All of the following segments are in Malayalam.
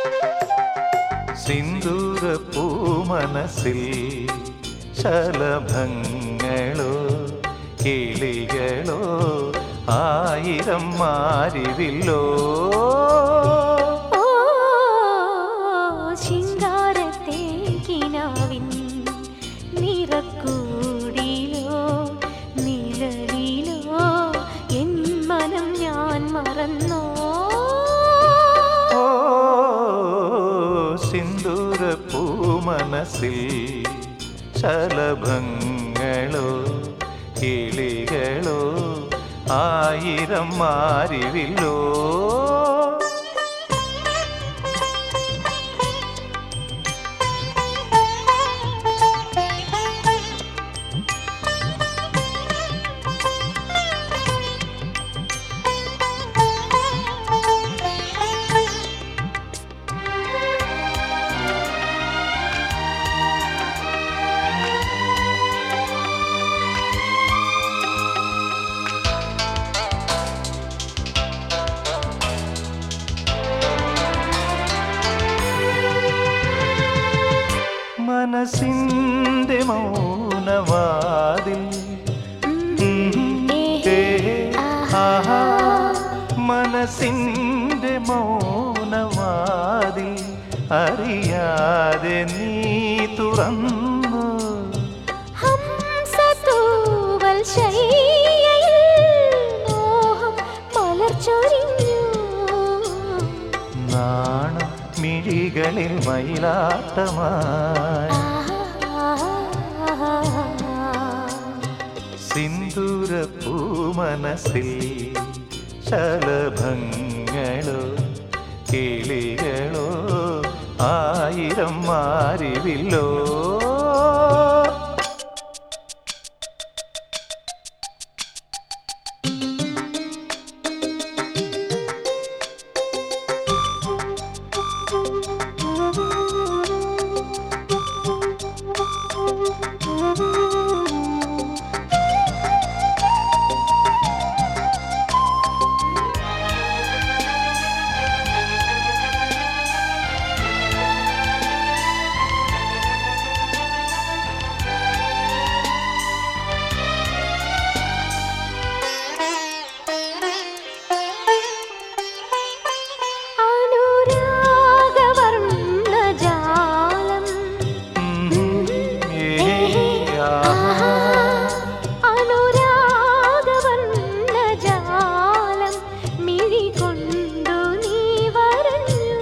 സിന്ദൂര പൂമനസിൽ ശലഭങ്ങളോ കിളികളോ ആയിരം മാരിവില്ലോ ഓ ശിങ്കാരത്തെ കിനാവിൻ നിറക്കൂടിലോ നിഴലിലോ എൻ മനം ഞാൻ മറന്നോ ഓ സിന്ദൂര പൂമനസിൽ ശലഭങ്ങളോ കിളികളോ ആയിരം മാരിവില്ലോ മനസ്സിൻ്റെ മൗനവാതിൽ ഏ, ആഹാ. മനസ്സിൻ്റെ മൗനവാതിൽ അറിയാതെ നീ തുറന്നു ഹംസത്തൂവൽ ശയ്യയിൽ മോഹം മലർച്ചൊരിഞ്ഞു നാണം മിഴികളിൽ മയിലാട്ടമായി സിന്ദൂര പൂമനസിൽ ശലഭങ്ങളോ കിളികളോ ആയിരം മാരിവില്ലോ അനുരാഗവർണ്ണജാലം ഏ, ആഹാ. അനുരാഗവർണ്ണജാലം മിഴികൊണ്ടു നീ വരഞ്ഞു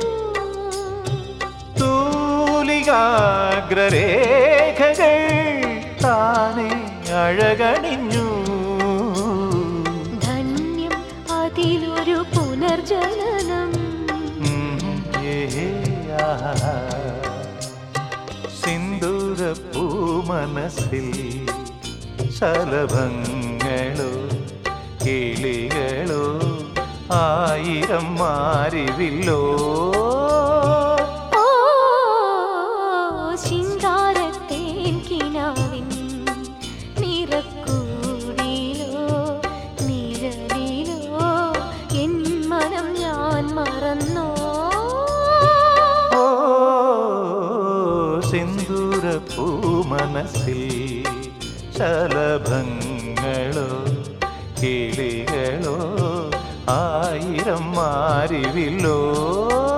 തൂലികാഗ്രരേഖകൾ താനെ അഴകണിഞ്ഞു ധന്യം അതിലൊരു പുനർജനനം ഉം, ഏ, ആഹാ. സിന്ദൂര പൂമനസിൽ ശലഭങ്ങളോ കിളികളോ ആയിരം മാരിവില്ലോ ഓ ശിങ്കാരത്തേൻ കിനാവിൻ നിറക്കൂടിലോ നിഴലിലോ എൻ മനം ഞാൻ മറന്നോ ഓ സിന്ദൂര പൂമനസിൽ ശലഭങ്ങളോ കിളികളോ ആയിരം മാരിവില്ലോ